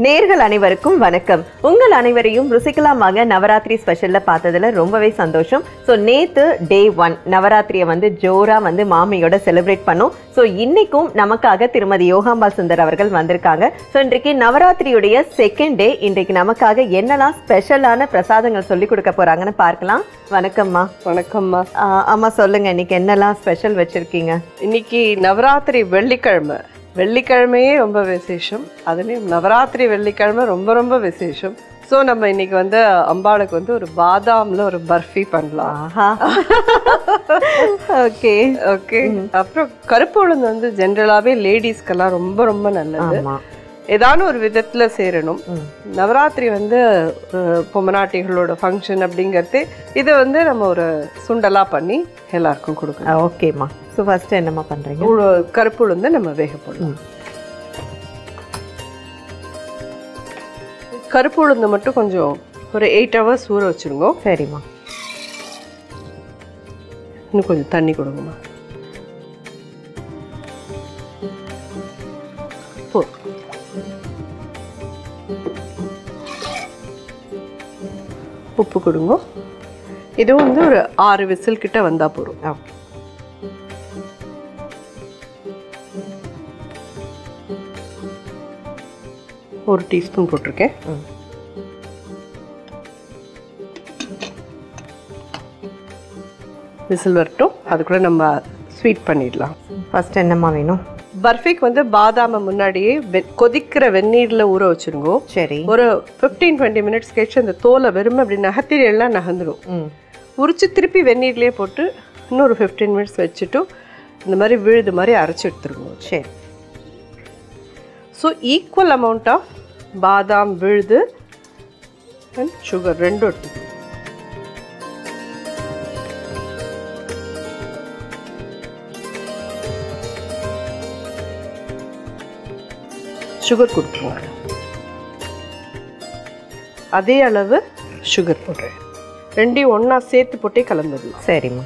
நேர்கள் அனைவருக்கும் வணக்கம் உங்கள் அனைவரையும் ருசிக்கலாமாக நவராத்திரி ஸ்பெஷல்ல பார்த்ததுல ரொம்பவே சந்தோஷம் ஸோ நேத்து டே ஒன் நவராத்திரியை வந்து ஜோரா வந்து மாமியோட செலிப்ரேட் பண்ணோம் ஸோ இன்னைக்கும் நமக்காக திருமதி யோகாம்பால் சுந்தர் அவர்கள் வந்திருக்காங்க ஸோ இன்றைக்கு நவராத்திரியுடைய செகண்ட் டே இன்றைக்கு நமக்காக என்னெல்லாம் ஸ்பெஷலான பிரசாதங்கள் சொல்லி கொடுக்க போறாங்கன்னு பார்க்கலாம் வணக்கம்மா வணக்கம்மா ஆஹ் அம்மா சொல்லுங்க இன்னைக்கு என்னெல்லாம் ஸ்பெஷல் வச்சிருக்கீங்க இன்னைக்கு நவராத்திரி வெள்ளிக்கிழமை வெள்ளிக்கிழமையே ரொம்ப விசேஷம் அதுலேயும் நவராத்திரி வெள்ளிக்கிழமை ரொம்ப ரொம்ப விசேஷம் ஸோ நம்ம இன்னைக்கு வந்து அம்பாளுக்கு வந்து ஒரு பாதாம்ல ஒரு பர்ஃபி பண்ணலாம் ஆஹா ஓகே ஓகே அப்புறம் கருப்பு உளுந்து வந்து ஜென்ரலாகவே லேடிஸ்க்கெல்லாம் ரொம்ப ரொம்ப நல்லது ஆமா ஏதான ஒரு விதத்துல சேரணும் ம். நவராத்திரி வந்து அஹ், பொம்மநாட்டிகளோட ஃபங்க்ஷன் அப்படிங்கிறது இதை வந்து நம்ம ஒரு சுண்டலா பண்ணி எல்லாருக்கும் கொடுக்கணும் ஓகேம்மா ஸோ ஃபர்ஸ்ட் என்னம்மா பண்றீங்க உளு- கருப்பு உளுந்து நம்ம வேக போடலாம் கருப்பு உளுந்து மட்டும் கொஞ்சம் ஒரு எயிட் ஹவர்ஸ் ஊற வச்சிருங்க சரிம்மா இன்னும் கொஞ்சம் தண்ணி கொடுங்கம்மா போ உப்பு கொடுங்க இது வந்து ஒரு ஆறு விசில் கிட்ட வந்தா போதும் ஓகே ஒரு டீஸ்பூன் போட்டிருக்கேன் ம். விசில் வரட்டும் அதுக்குள்ள நம்ம ஸ்வீட் பண்ணிடலாம் ஃபர்ஸ்ட் என்னம்மா வேணும் பர்ஃபிக்கு வந்து பாதாமை முன்னாடியே வெ- கொதிக்கிற வெந்நீர்ல ஊற வச்சிருங்க சரி ஒரு ஃபிஃப்டீன் டுவெண்ட்டி மினிட்ஸ் கழிச்சு அந்த தோலை வெறும் அப்படி நகத்திரி எல்லாம் நகர்ந்துடும் ம் உரிச்சு திருப்பி வெந்நீர்லேயே போட்டு இன்னொரு ஃபிஃப்டீன் மினிட்ஸ் வச்சுட்டு இந்த மாதிரி விழுது மாதிரி அரைச்சி எடுத்துருங்க சரி ஸோ ஈக்குவல் அமௌண்ட் ஆஃப் பாதாம் விழுது அண்ட் சுகர் ரெண்டும் எடுத்துக்கணும் சுகர் கொடுத்துருவாங்க அதே அளவு சுகர் போடுறேன் ரெண்டையும் ஒன்றா சேர்த்து போட்டே கலந்துடலாம் சரிம்மா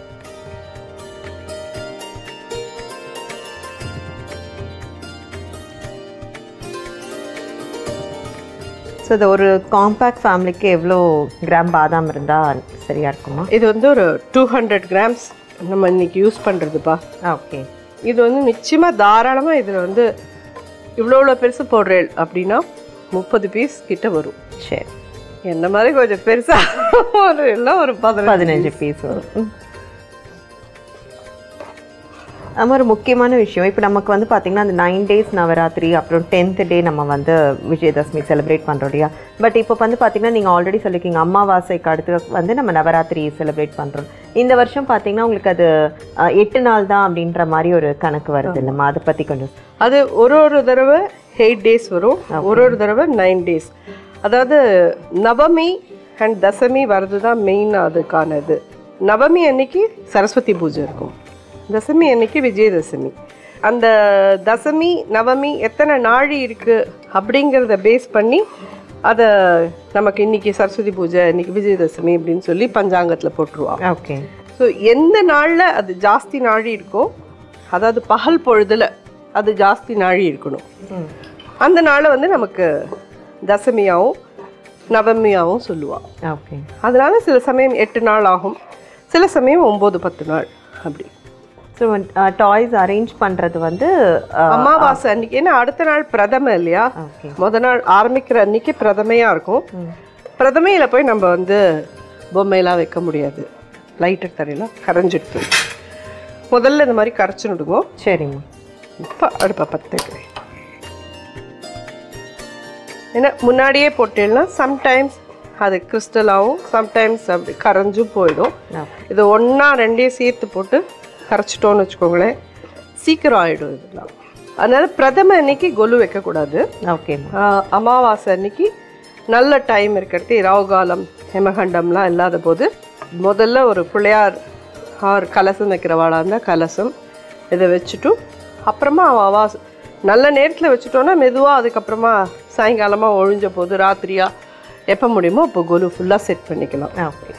ஸோ இது ஒரு காம்பேக்ட் ஃபேமிலிக்கு எவ்வளோ கிராம் பாதாம் இருந்தால் சரியா இருக்குமா இது வந்து ஒரு டூ ஹண்ட்ரட் கிராம்ஸ் நம்ம இன்னைக்கு யூஸ் பண்ணுறதுப்பா ஓகே இது வந்து நிச்சயமாக தாராளமாக இதில் வந்து இவ்வளோ இவ்வளோ பெருசு போடுறேன் அப்படின்னா முப்பது பீஸ் கிட்ட வரும் சரி என்ன மாதிரி கொஞ்சம் பெருசாக ஒரு எல்லாம் ஒரு பதினஞ்சு பதினஞ்சு பீஸ் வரும் ம். ஆமா ஒரு முக்கியமான விஷயம் இப்போ நமக்கு வந்து பார்த்தீங்கன்னா அந்த நைன் டேஸ் நவராத்திரி அப்புறம் டென்த் டே நம்ம வந்து விஜயதசமி செலிப்ரேட் பண்ணுறோம் இல்லையா பட் இப்போ வந்து பார்த்தீங்கன்னா நீங்கள் ஆல்ரெடி சொல்லியிருக்கீங்க அமாவாசைக்கு அடுத்து வந்து நம்ம நவராத்திரி செலிப்ரேட் பண்ணுறோம் இந்த வருஷம் பார்த்தீங்கன்னா உங்களுக்கு அது அஹ், எட்டு நாள் தான் அப்படின்ற மாதிரி ஒரு கணக்கு வருது இல்லைம்மா அதை பற்றி கொஞ்சம் அது ஒரு ஒரு தடவை எயிட் டேஸ் வரும் ஒரு ஒரு தடவை நைன் டேஸ் அதாவது நவமி அண்ட் தசமி வர்றது தான் மெயின் அதுக்கான இது நவமி அன்னைக்கு சரஸ்வதி பூஜை இருக்கும் தசமி அன்னைக்கு விஜயதசமி அந்த தசமி நவமி எத்தனை நாழி இருக்கு அப்படிங்கிறத பேஸ் பண்ணி அதை நமக்கு இன்னைக்கு சரஸ்வதி பூஜை இன்னைக்கு விஜயதசமி அப்படின்னு சொல்லி பஞ்சாங்கத்தில் போட்டுருவாங்க ஓகே ஸோ எந்த நாளில் அது ஜாஸ்தி நாழி இருக்கோ அதாவது பகல் பொழுதுல அது ஜாஸ்தி நாழி இருக்கணும் அந்த நாளை வந்து நமக்கு தசமியாகவும் நவமியாகவும் சொல்லுவாள் ஓகே அதனால சில சமயம் எட்டு நாள் ஆகும் சில சமயம் ஒம்பது பத்து நாள் அப்படி ஸோ டாய்ஸ் அரேஞ்ச் பண்ணுறது வந்து அஹ், அமாவாசை அன்னைக்கு ஏன்னா அடுத்த நாள் பிரதம இல்லையா ஓகே முத நாள் ஆரம்பிக்கிற அன்னைக்கு பிரதமையா இருக்கும் பிரதமையில போய் நம்ம வந்து பொம்மையெல்லாம் வைக்க முடியாது லைட்டர் தரையெல்லாம் கரைஞ்சிடுது முதல்ல இந்த மாதிரி கரைச்சு விடுவோம் சரிம்மா இப்போ அடுப்பை பற்ற வைக்கிறேன் ஏன்னா முன்னாடியே போட்டேன்னா சம்டைம்ஸ் அது கிறிஸ்டலாகவும் சம்டைம்ஸ் அப்படி கரைஞ்சும் போயிடும் ஓகே இது ஒன்றா ரெண்டையும் சேர்த்து போட்டு கரைச்சிட்டோன்னு வச்சுக்கோங்களேன் சீக்கிரம் ஆயிடும் இதெல்லாம் அதனால பிரதம அன்னைக்கு கொலு வைக்கக்கூடாது ஓகேம்மா ஆஹ் அமாவாசை அன்னைக்கு நல்ல டைம் இருக்கிறது ராவுகாலம் ஹெமகண்டம்லாம் இல்லாத போது முதல்ல ஒரு பிள்ளையார் ஆர் கலசம் வைக்கிறவாளா இருந்தால் கலசம் இதை வச்சுட்டும் அப்புறமா அமாவாசை நல்ல நேரத்தில் வச்சுட்டோன்னா மெதுவாக அதுக்கப்புறமா சாயங்காலமாக ஒழிஞ்ச போது ராத்திரியா எப்போ முடியுமோ அப்போ கொலு ஃபுல்லாக செட் பண்ணிக்கலாம் ஓகே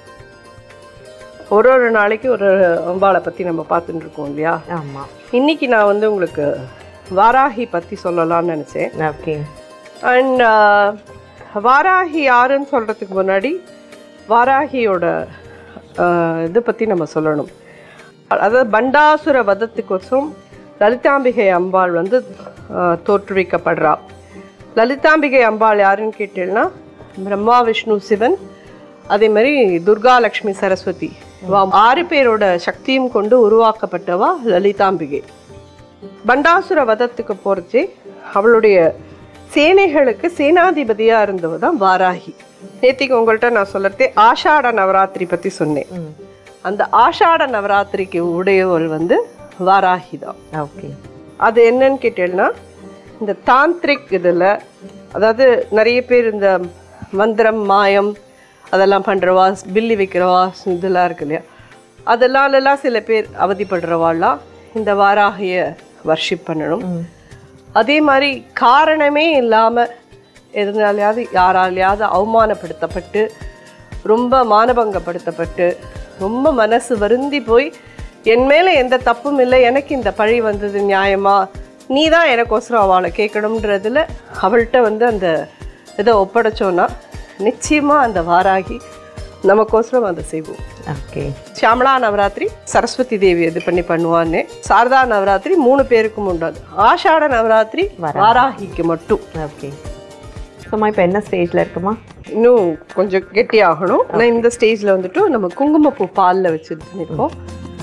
ஒரு ஒரு நாளைக்கு ஒரு ஒரு அம்பாளை பற்றி நம்ம பார்த்துட்டு இருக்கோம் இல்லையா ஆமாம் இன்னைக்கு நான் வந்து உங்களுக்கு வாராகி பற்றி சொல்லலாம்னு நினச்சேன் ஓகே அண்ட் வாராகி யாருன்னு சொல்கிறதுக்கு முன்னாடி வாராகியோட ஆஹ், இதை பற்றி நம்ம சொல்லணும் அதாவது பண்டாசுர வதத்துக்கோசம் லலிதாம்பிகை அம்பாள் வந்து ஆஹ், தோற்றுவிக்கப்படுறா லலிதாம்பிகை அம்பாள் யாருன்னு கேட்டீங்கன்னா பிரம்மா விஷ்ணு சிவன் அதே மாதிரி துர்கா லக்ஷ்மி சரஸ்வதி வா ஆறு பேரோட சக்தியும் கொண்டு உருவாக்கப்பட்டவா லலிதாம்பிகை பண்டாசுர வதத்துக்கு போறச்சே அவளுடைய சேனைகளுக்கு சேனாதிபதியா இருந்தவ தான் வாராகி நேத்திக்கு உங்கள்கிட்ட நான் சொல்லறதே ஆஷாட நவராத்திரி பத்தி சொன்னேன் அந்த ஆஷாட நவராத்திரிக்கு உடையவள் வந்து வாராகி தான் ஓகே அது என்னன்னு கேட்டேன்னா இந்த தாந்திரிக் இதில் அதாவது நிறைய பேர் இந்த மந்திரம் மாயம் அதெல்லாம் பண்ணுறவா பில்லி வைக்கிறவா இதெல்லாம் இருக்கு இல்லையா அதெல்லாம் சில பேர் அவதிப்படுறவாள்லாம் இந்த வாராகிய வர்ஷிப் பண்ணணும் அதே மாதிரி காரணமே இல்லாமல் எதனாலையாவது யாராலையாவது அவமானப்படுத்தப்பட்டு ரொம்ப மானபங்கப்படுத்தப்பட்டு ரொம்ப மனசு வருந்தி போய் என் மேலே எந்த தப்பும் இல்லை எனக்கு இந்த பழி வந்தது நியாயமா நீ தான் எனக்கோசரம் அவளை கேட்கணுன்றதுல அவள்கிட்ட வந்து அந்த இதை ஒப்படைச்சோன்னா நிச்சயமாக அந்த வாராகி நமக்கோசரம் அதை செய்வோம் ஓகே சியாமளா நவராத்திரி சரஸ்வதி தேவி இது பண்ணி பண்ணுவான்னு சாரதா நவராத்திரி மூணு பேருக்கும் உண்டாது ஆஷாட நவராத்திரி வாராகிக்கு மட்டும் ஓகே சும்மா இப்போ என்ன ஸ்டேஜில் இருக்குமா இன்னும் கொஞ்சம் கெட்டியாகணும் ஆனால் இந்த ஸ்டேஜில் வந்துட்டு நம்ம குங்குமப்பூ பாலில் வச்சு இது பண்ணியிருக்கோம்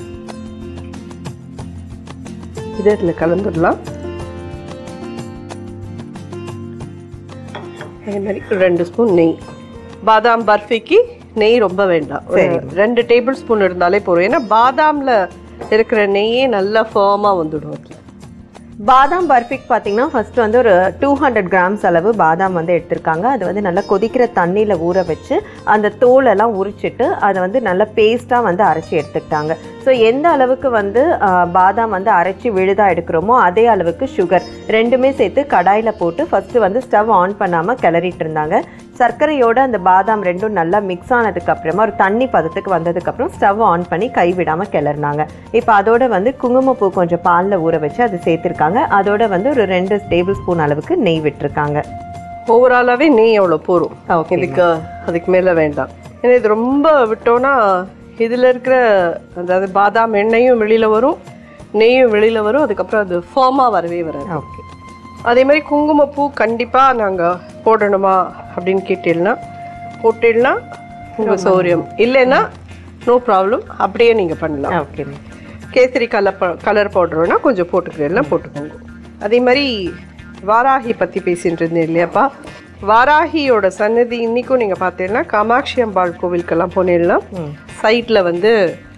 இது இதில் கலந்துடலாம் அதே மாதிரி ரெண்டு ஸ்பூன் நெய் பாதாம் பர்ஃபிக்கு நெய் ரொம்ப வேண்டாம் ஒரு ரெண்டு டேபிள் ஸ்பூன் இருந்தாலே போதும் ஏன்னா பாதாமில் இருக்கிற நெய்யே நல்லா ஃபேமாக வந்துடும் அதுல. பாதாம் பர்ஃபிக் பார்த்தீங்கன்னா ஃபர்ஸ்ட் வந்து ஒரு டூ ஹண்ட்ரட் கிராம்ஸ் அளவு பாதாம் வந்து எடுத்திருக்காங்க அது வந்து நல்லா கொதிக்கிற தண்ணியில் ஊற வச்சு அந்த தோலெல்லாம் உரிச்சிட்டு அதை வந்து நல்லா பேஸ்ட்டாக வந்து அரைச்சி எடுத்துக்கிட்டாங்க ஸோ எந்த அளவுக்கு வந்து ஆ, பாதாம் வந்து அரைச்சி விழுதா எடுக்கிறோமோ அதே அளவுக்கு சுகர் ரெண்டுமே சேர்த்து கடாயில் போட்டு ஃபஸ்ட்டு வந்து ஸ்டவ் ஆன் பண்ணாமல் கிளறிட்டு இருந்தாங்க சர்க்கரையோட அந்த பாதாம் ரெண்டும் நல்லா மிக்ஸ் ஆனதுக்கு அப்புறமா ஒரு தண்ணி பதத்துக்கு வந்ததுக்கப்புறம் ஸ்டவ் ஆன் பண்ணி கை விடாமல் கிளறினாங்க இப்போ அதோட வந்து குங்குமப்பூ கொஞ்சம் பாலில் ஊற வச்சு அது சேர்த்துருக்காங்க அதோட வந்து ஒரு ரெண்டு டேபிள் ஸ்பூன் அளவுக்கு நெய் விட்டுருக்காங்க ஓவராலாகவே நெய் எவ்வளோ போரும் Okay, இதுக்கு அதுக்கு மேலே வேண்டாம் ஏன்னா இது ரொம்ப விட்டோன்னா இதில் இருக்கிற அதாவது பாதாம் எண்ணெயும் வெளியில் வரும் நெய்யும் வெளியில் வரும் அதுக்கப்புறம் அது ஃபார்மாக வரவே வராது ஓகே அதே மாதிரி குங்குமப்பூ கண்டிப்பாக நாங்கள் போடணுமா அப்படின்னு கேட்டீங்கன்னா போட்டீங்கன்னா உங்கள் சௌரியம் இல்லைன்னா நோ ப்ராப்ளம் அப்படியே நீங்கள் பண்ணலாம் ஓகே கேசரி கலர் கலர் பவுடர்னா கொஞ்சம் போட்டுக்கிறேன் போட்டுக்கோங்க அதே மாதிரி வாராகி பற்றி பேசிட்டு இருந்தேன் இல்லையாப்பா வாராகியோட சன்னதி இன்னைக்கும் நீங்கள் பார்த்தீங்கன்னா காமாட்சி அம்பாள் கோவிலுக்கெல்லாம் போனீங்கன்னா சைடில் வந்து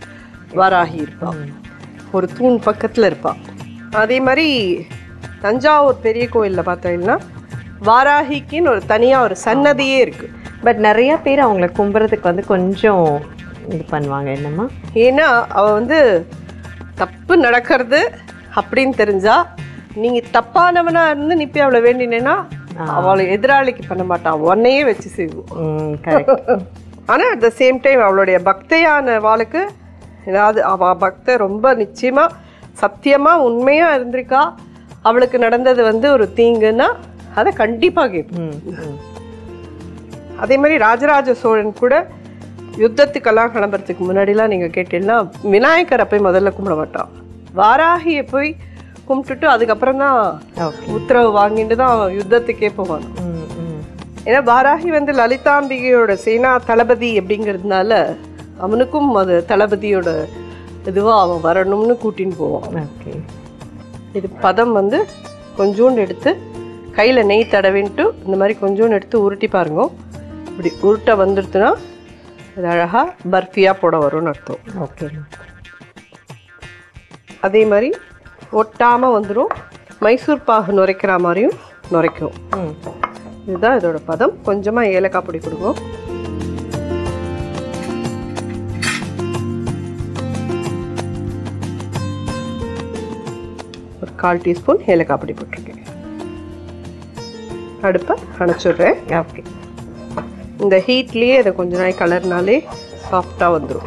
வாராகி இருப்பாள் ஒரு தூண் பக்கத்தில் இருப்பாள் அதே மாதிரி தஞ்சாவூர் பெரிய கோயிலில் பார்த்தீங்கன்னா வாராகிக்குன்னு ஒரு தனியாக ஒரு சன்னதியே இருக்குது பட் நிறைய பேர் அவங்கள கும்புறதுக்கு வந்து கொஞ்சம் இது பண்ணுவாங்க என்னம்மா ஏன்னா அவ வந்து தப்பு நடக்கிறது அப்படின்னு தெரிஞ்சா நீங்க தப்பானவனா இருந்து நிப்பி அவளை வேண்டினேன்னா அவளை எதிராளிக்கு பண்ண மாட்டான் உன்னையே வச்சு செய்வோம் ம் கரெக்ட் ஆனா அட் த சேம் டைம் அவளுடைய பக்தையான வாளுக்கு ஏதாவது அவ பக்தை ரொம்ப நிச்சயமா சத்தியமா உண்மையா இருந்திருக்கா அவளுக்கு நடந்தது வந்து ஒரு தீங்குன்னா அதை கண்டிப்பா கேட்போம் ம் ம் அதே மாதிரி ராஜராஜ சோழன் கூட யுத்தத்துக்கெல்லாம் கிளம்புறதுக்கு முன்னாடிலாம் நீங்கள் கேட்டீங்கன்னா விநாயகரை போய் முதல்ல கும்பிட மாட்டான் வாராகியை போய் கும்பிட்டுட்டு அதுக்கப்புறம் தான் ஓகே உத்தரவு வாங்கிட்டு தான் அவன் யுத்தத்துக்கே போவான் ம் ம் ஏன்னா வாராகி வந்து லலிதாம்பிகையோட சேனா தளபதி அப்படிங்கிறதுனால அவனுக்கும் அது தளபதியோட இதுவாக அவன் வரணும்னு கூட்டின்னு போவான் ஓகே இது பதம் வந்து கொஞ்சோண்டு எடுத்து கையில் நெய் தடவின்ட்டு இந்த மாதிரி கொஞ்சோண்டு எடுத்து உருட்டி பாருங்க இப்படி உருட்ட வந்துடுத்துனா இது அழகாக பர்ஃபியாக போட வரும்னு அர்த்தம் ஓகே அதே மாதிரி ஒட்டாமல் வந்துடும் மைசூர் பாகு நுரைக்கிற மாதிரியும் நுரைக்கும் ம் இதுதான் இதோட பதம் கொஞ்சமாக ஏலக்காய் பொடி கொடுங்க ஒரு கால் டீஸ்பூன் ஏலக்காய் பொடி போட்டிருக்கேன் அடுப்பை அணைச்சிடுறேன் ஓகே இந்த ஹீட்லேயே இதை கொஞ்ச நாள் கலர்னாலே சாஃப்டாக வந்துடும்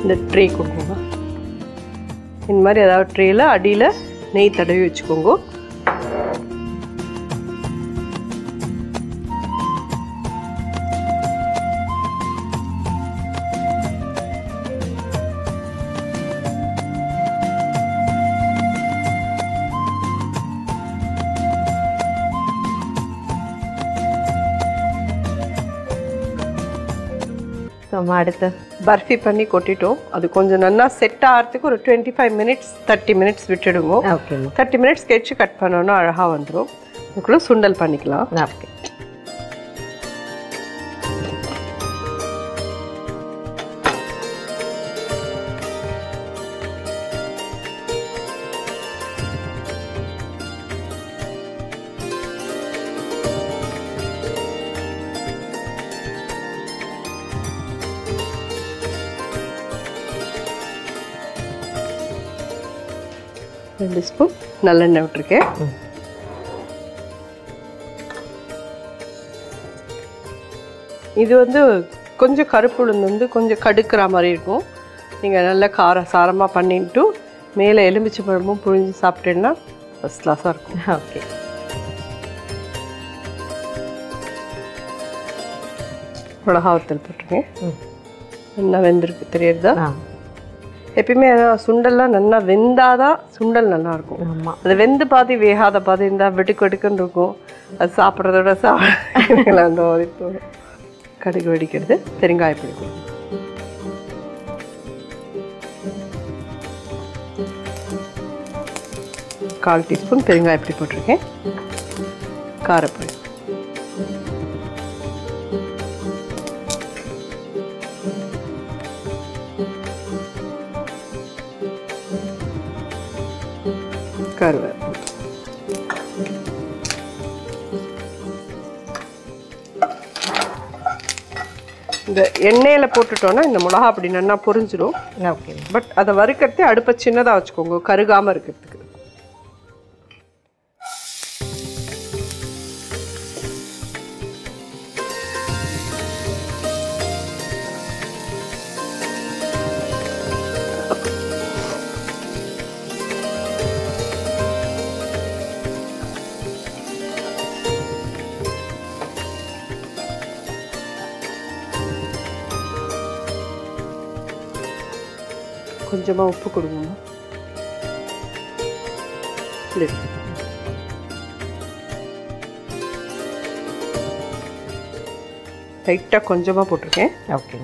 இந்த ட்ரே கொடுக்கோங்க இந்த மாதிரி ஏதாவது ட்ரேயில் அடியில் நெய் தடவி வச்சுக்கோங்க ஸோ அம்மா அடுத்து பர்ஃபி பண்ணி கொட்டிட்டோம் அது கொஞ்சம் நல்லா செட் ஆகிறதுக்கு ஒரு twenty five minutes thirty minutes விட்டுடுங்க ஓகேம்மா தேர்ட்டி மினிட்ஸ் கழிச்சு கட் பண்ணோன்னா அழகாக வந்துடும் அதுக்குள்ளே சுண்டல் பண்ணிக்கலாம் ஓகே ரெண்டு ஸ்பூன் நல்லெண்ணெய் விட்டுருக்கேன் ம். இது வந்து கொஞ்சம் கருப்பு உளுந்து வந்து கொஞ்சம் கடுக்கிற மாதிரி இருக்கும் நீங்கள் நல்லா கார சாரமாக பண்ணிட்டு மேலே எலுமிச்சை பழமும் புழிஞ்சு சாப்பிட்டேன்னா ஃபஸ்ட் கிளாஸாக இருக்கும் ஓகே மிளகாவத்தல் போட்டிருக்கேன் ம். நல்லா வெந்திருக்கு தெரியுறதா ஆ எப்பயுமே அதான் சுண்டல்லாம் நல்லா வெந்தாதான் சுண்டல் நல்லா இருக்கும் ஆமாம் அது வெந்து பாதி வேகாத பாதி இருந்தால் வெடுக்கு வெடுக்குன்னு இருக்கும் அது சாப்பிட்றதோட சாப்பிட அந்த மாதிரி தோணும் கடுகு வெடிக்கிறது பெருங்காயப்பொடி கொடுக்கணும். கால் டீஸ்பூன் பெருங்காயப்பொடி போட்டிருக்கேன் காரப்பொடி கருவேப்பிலை இந்த எண்ணெயில் போட்டுட்டோன்னா இந்த மிளகா அப்படி நல்லா பொரிஞ்சிடும் ஓகே பட் அதை வறுக்கிறதே அடுப்பை சின்னதாக வச்சுக்கோங்க கருகாமல் இருக்கிறதுக்கு கொஞ்சமாக உப்பு கொடுங்க லைட்டாக கொஞ்சமாக போட்டிருக்கேன் ஓகே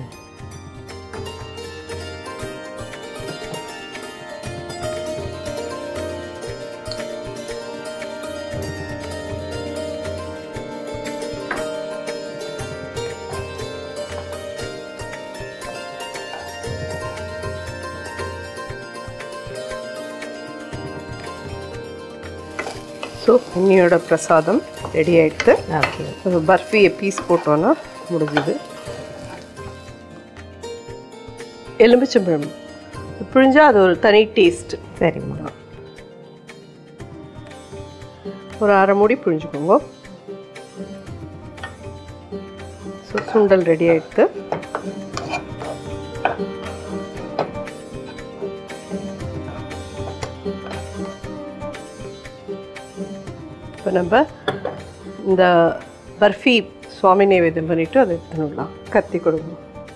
ஸோ இன்னியோட பிரசாதம் ரெடி ஆயிடுத்து ஓகே ஒரு பர்ஃபியை பீஸ் போட்டோன்னா முடிஞ்சுது எலுமிச்சம்பழம் பிழிஞ்சா அது ஒரு தனி டேஸ்ட் சரிம்மா ஒரு அரை மூடி புழிஞ்சுக்கோங்க ஸோ சுண்டல் ரெடி ஆயிடுத்து இப்போ நம்ம இந்த பர்ஃபி சுவாமி நைவேத்தியம் பண்ணிட்டு அதை எடுத்துடலாம் கத்தி கொடுங்க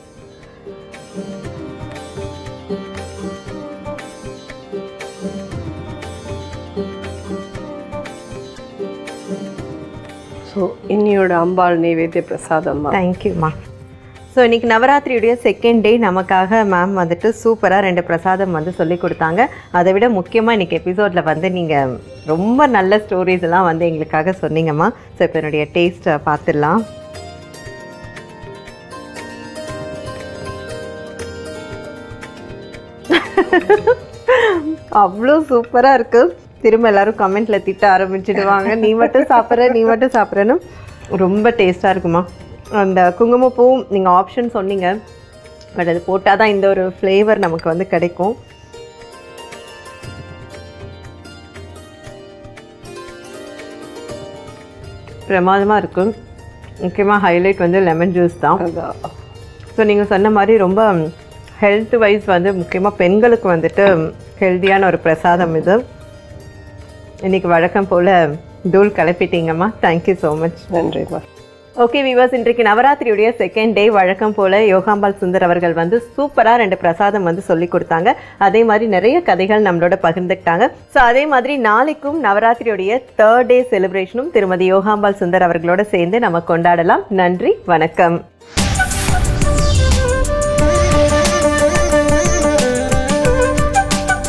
ஸோ இன்னியோட அம்பாள் நைவேத்திய பிரசாதம்மா தேங்க்யூம்மா ஸோ இன்னைக்கு நவராத்திரியுடைய செகண்ட் டே நமக்காக மேம் வந்துட்டு சூப்பராக ரெண்டு பிரசாதம் வந்து சொல்லி கொடுத்தாங்க அதை விட முக்கியமாக இன்னைக்கு எபிசோடில் வந்து நீங்கள் ரொம்ப நல்ல ஸ்டோரிஸ் எல்லாம் வந்து எங்களுக்காக சொன்னீங்கம்மா ஸோ இப்போ என்னுடைய டேஸ்ட்டை பார்த்துடலாம் அவ்வளோ சூப்பராக இருக்கு திரும்ப எல்லாரும் கமெண்ட்ல திட்ட ஆரம்பிச்சிடுவாங்க நீ மட்டும் சாப்பிட்ற நீ மட்டும் சாப்பிட்றன்னு ரொம்ப டேஸ்ட்டாக இருக்குமா அந்த குங்குமப்பூ நீங்கள் ஆப்ஷன் சொன்னீங்க பட் அது போட்டால் தான் இந்த ஒரு ஃப்ளேவர் நமக்கு வந்து கிடைக்கும் பிரமாதமாக இருக்கும் முக்கியமாக ஹைலைட் வந்து லெமன் ஜூஸ் தான் அதான் ஸோ நீங்கள் சொன்ன மாதிரி ரொம்ப ஹெல்த் வைஸ் வந்து முக்கியமாக பெண்களுக்கு வந்துட்டு ஹெல்த்தியான ஒரு பிரசாதம் இது இன்னைக்கு வழக்கம் போல் தூள் கலப்பிட்டீங்கம்மா தேங்க்யூ ஸோ மச் நன்றிம்மா ஓகே விவர்ஸ் இன்றைக்கு நவராத்திரியுடைய செகண்ட் டே வழக்கம் போல யோகாம்பால் சுந்தர் அவர்கள் வந்து சூப்பராக ரெண்டு பிரசாதம் வந்து சொல்லி கொடுத்தாங்க அதே மாதிரி நிறைய கதைகள் நம்மளோட பகிர்ந்துக்கிட்டாங்க ஸோ அதே மாதிரி நாளைக்கும் நவராத்திரியுடைய தேர்ட் டே செலிப்ரேஷனும் திருமதி யோகாம்பால் சுந்தர் அவர்களோட சேர்ந்து நம்ம கொண்டாடலாம் நன்றி வணக்கம்